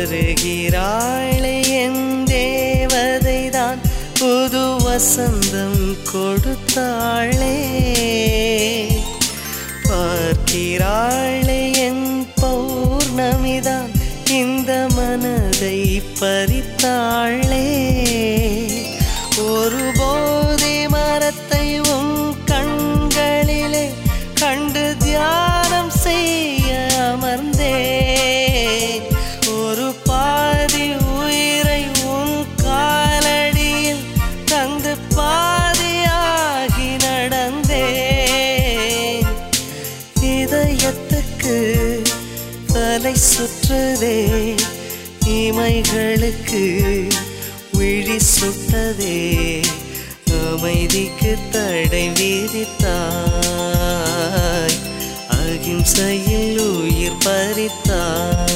வருகிறாளே என் தேவதை தான் புது வசந்தம் கொடுத்தாளே பார்க்கிறாளே என் பௌர்ணமிதான் இந்த மனதை பறித்தாளே ஒரு போதை மரத்தை உன் கண்களிலே கண்டு தியானம் செய்ய அமர்ந்தேன் ஒரு பாதி உயிரை உன் காலடியில் தந்து பாதியாகி நடந்தேன் இதயத்துக்கு தலை சுற்றுதே இமைகளுக்கு விழி சுட்டதே அமைதிக்கு தடை விதித்தாய் அகிம்சையில் உயிர் பறித்தாய்